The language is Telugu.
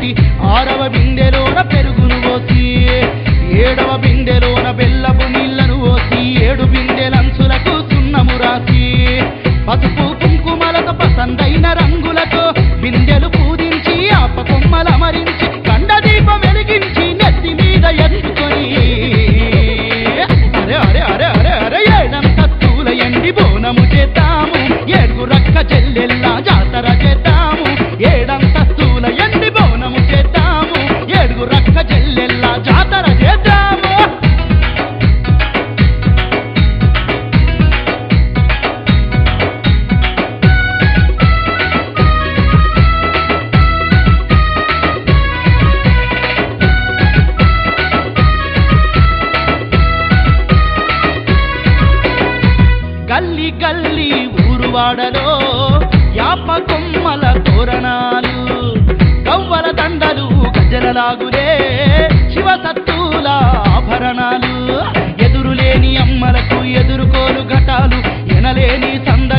పెట్టి ఆరవ బిందెలోన పెరుగును పోసి ఏడవ బిందెలోన బెల్లపు నీళ్లను పోసి ఏడు బిందెలంచులకు సున్నము రాసి పసుపు కుంకుమలతో పసందైన రంగులతో బిందెలు పూజించి ఆప కొమ్మలమరించి కండ దీపం వెలిగించి నెత్తి మీద ఎత్తుకొని అరే అరే అరే అరే అరే ఏడంత తూల ఎండి బోనము చేద్దాము ఏడుగు రక్క చెల్లెల్లా జాతర చేద్దాము ఏడంత తూల ఎండి బోనము చేద్దాము ఏడుగు రక్క చెల్లెల్లా జాతర చేద్దాము గల్లి గల్లి ఊరువాడలో యాప కొమ్మల తోరణాలు గవ్వల దండలు గజలలాగులే శివ సత్తుల ఆభరణాలు ఎదురులేని అమ్మలకు ఎదురుకోలు ఘటాలు ఎనలేని సంద